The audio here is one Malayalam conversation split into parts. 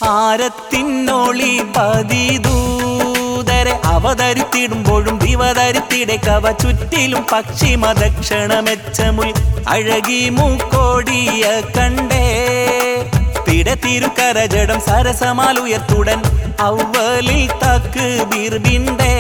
ആരത്തിന്നൊളി പതിദൂതരെ അവതരിത്തിടുമ്പോഴും ദിവതരിത്തിടെ കവ ചുറ്റിലും പശ്ചിമ ദക്ഷണമെച്ചമുൽ അഴകി മൂക്കോടിയ കണ്ടേ തിട തിരുക്കരജടം സരസമാലുയർത്തുടൻ ഔവലിൽ തക്ക് ബിർബിണ്ടേ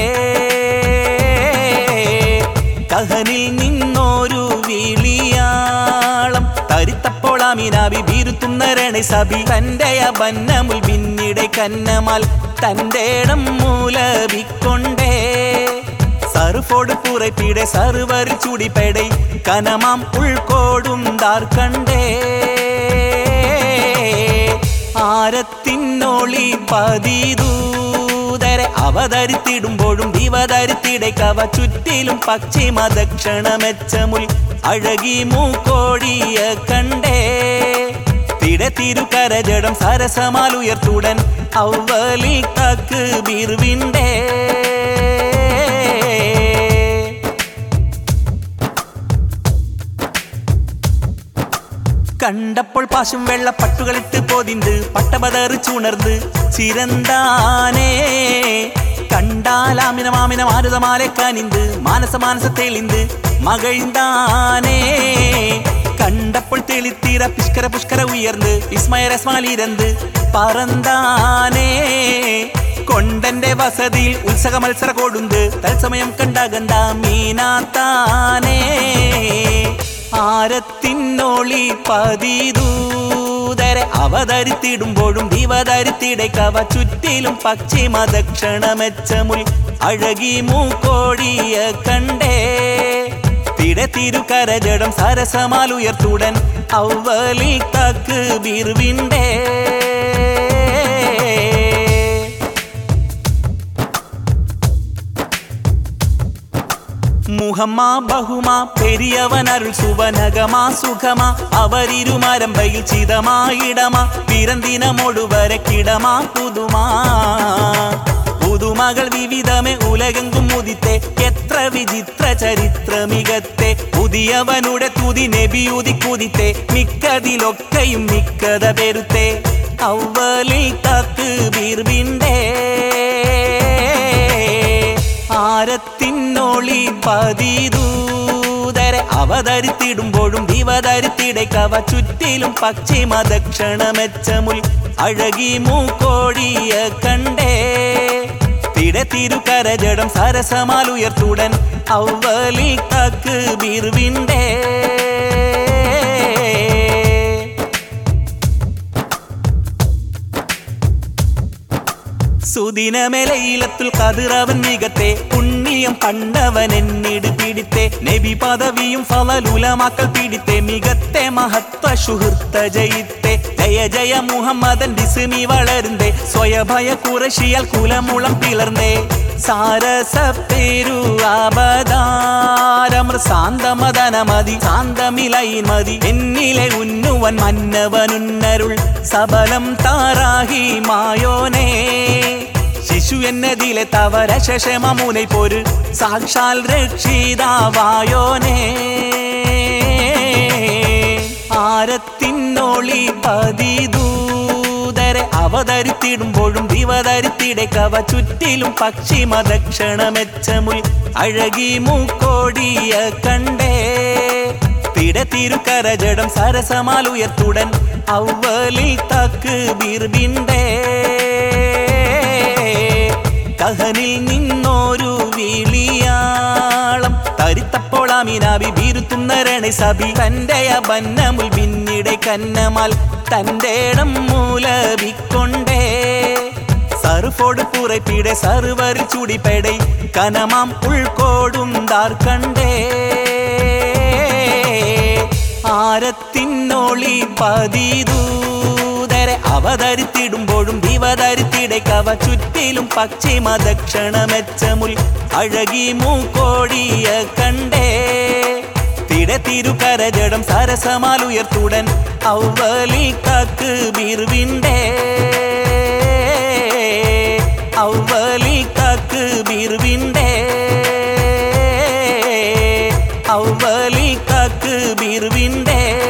കഹനിൽ നിന്നൊരു വിളിയാളം തരിത്തപ്പോൾ അമിനാബി ബീരുത്തുന്ന രണസബി തന്റെ അബന്നമുൽ പിന്നിടെ കന്നമാൽ തന്റെ ഇടം മൂലവിക്കൊണ്ടേ സർഫോട് പുറപ്പിടെ സർവർ ചുടിപ്പെടை കനമാം ഉൾക്കോടും ദാർക്കണ്ടേ ആരത്തിന്നൊളി പതിദൂതരെ അവതരിത്തിടുമ്പോഴും ദിവതരിത്തിടെ കവ ചുറ്റിലും പശ്ചിമ ദക്ഷണമെച്ചമുൽ അഴകി മൂക്കോടിയ കണ്ടേ തിട തിരുക്കരജടം സരസമാലുയർത്തുടൻ ഔവലിൽ തക്ക് ബിർവിണ്ടേ കണ്ടപ്പോൾ പാശും വെള്ള പട്ടുകളിട്ട് പോതിന്ത് പട്ടപതറി ചുണർന്ന് ചിരന്താനേ കണ്ടാലാമിന മാമിന മാരുതമാലെ കനിന്ത് മാനസ മാനസ തെളിന്ത് മകഴ്ந்தாനേ കണ്ടപ്പോൾ തെളിത്തീര പുഷ്കര പുഷ്കര ഉയർന്ന് വിസ്മയ രസ്മാലിരന്ത് പറന്താനേ കൊണ്ടന്റെ വസതിയിൽ ഉത്സവ മത്സര കൊടുന്ത് തത്സമയം കണ്ടകണ്ട മീനാത്താനേ ആരത്തിന്നൊളി പതിദൂതരെ അവതരിത്തിടുമ്പോഴും ദിവതരിത്തിടെ കവ ചുറ്റിലും പശ്ചിമ ദക്ഷണമെച്ചമുൽ അഴകി മൂക്കോടിയ കണ്ടേ തിട തിരുക്കരജടം സരസമാലുയർത്തുടൻ ഔവലിൽ തക്ക് ബിർവിണ്ടേ മുഹമ്മ ബഹുമ പെരിയവനരുൾ സുവനകമാ സുഖമാ അവരിരുമരമ്പയിൽ ചിതമായിടമാ പിറന്തിനമൊടുവരെ കിടമാ പുതുമാ പുതുമകൾ വിവിധമേ ഉലകെങ്കും മുതിത്തെ എത്ര വിചിത്ര ചരിത്ര മികത്തെ പുതിയവനുടെ തുതി നബിയുതി കുതിത്തെ മിക്കതിലൊക്കെയും മിക്കത പെരുത്തെ ഔവലിൽ തക്ക് ബീർബിണ്ടേ ആരത്തിന്നൊളി പതിദൂതരെ അവതരിത്തിടുമ്പോഴും ദിവതരിത്തിടെ കവ ചുറ്റിലും പശ്ചിമ ദക്ഷണമെച്ചമുൽ അഴകി മൂക്കോടിയ കണ്ടേ തിട തിരുക്കരജടം സരസമാലുയർത്തുടൻ ഔവലിൽ തക്ക് ബിർവിണ്ടേ സുദിനമെലയിലത്തുൽ കതിറവൻ മികത്തെ പുണ്യം കണ്ടവൻ എന്നിട് പിടിത്തെ നബി പദവിയും ഫലലുലമാക്കൽ പിടിത്തെ മികത്തെ മഹത്വ സുഹൃത്ത ജയിത്തെ ജയ ജയ മുഹമ്മദൻ ബിസ്മി വളരുന്നേ സ്വയഭയ കുറശിയാൽ കുലമുളം പിളർന്നേ സാരസ പേരു ആപദാരമൃ സാന്തമദനമതി സാന്തമിലൈ മതി എന്നിലെ ഉന്നുവൻ മന്നവനുന്നരുൾ സബലം താറാഹി മായോനേ ശിശു എന്നതിലെ തവര ശശമമുனை പൊരു സാക്ഷാൽ രക്ഷിതാവായോനേ ആരത്തിന്നൊളി പതിദൂതരെ അവതരിത്തിടുമ്പോഴും ദിവതരിത്തിടെ കവ ചുറ്റിലും പശ്ചിമ ദക്ഷണമെച്ചമുൽ അഴകി മൂക്കോടിയ കണ്ടേ തിട തിരുക്കരജടം സരസമാലുയർത്തുടൻ ഔവലിൽ തക്ക് ബിർബിണ്ടേ കഹനിൽ നിന്നൊരു വിളിയാളം തരിത്തപ്പോൾ അമിനാബി ബീരുത്തുന്ന രണസബി തന്റെ അബന്നമുൽ പിന്നിടെ കന്നമാൽ തന്റെ ഇടം മൂലവിക്കൊണ്ടേ സർഫോട് പുറപ്പിടെ സർവർ ചുടിപ്പെടை കനമാം ഉൾക്കോടും ദാർക്കണ്ടേ ആരത്തിന്നൊളി പതിദൂതരെ അവതരിത്തിടുമ്പോഴും ദിവതരിത്തിടെ കവ ചുറ്റിലും പശ്ചിമ ദക്ഷണമെച്ചമുൽ അഴകി മൂക്കോടിയ കണ്ടേ തിട തിരുക്കരജടം സരസമാലുയർത്തുടൻ ഔവലിൽ തക്ക് ബിർവിണ്ടേ ഔവലിൽ തക്ക് ബിർവിണ്ടേ ഔവലിൽ തക്ക് ബിർവിണ്ടേ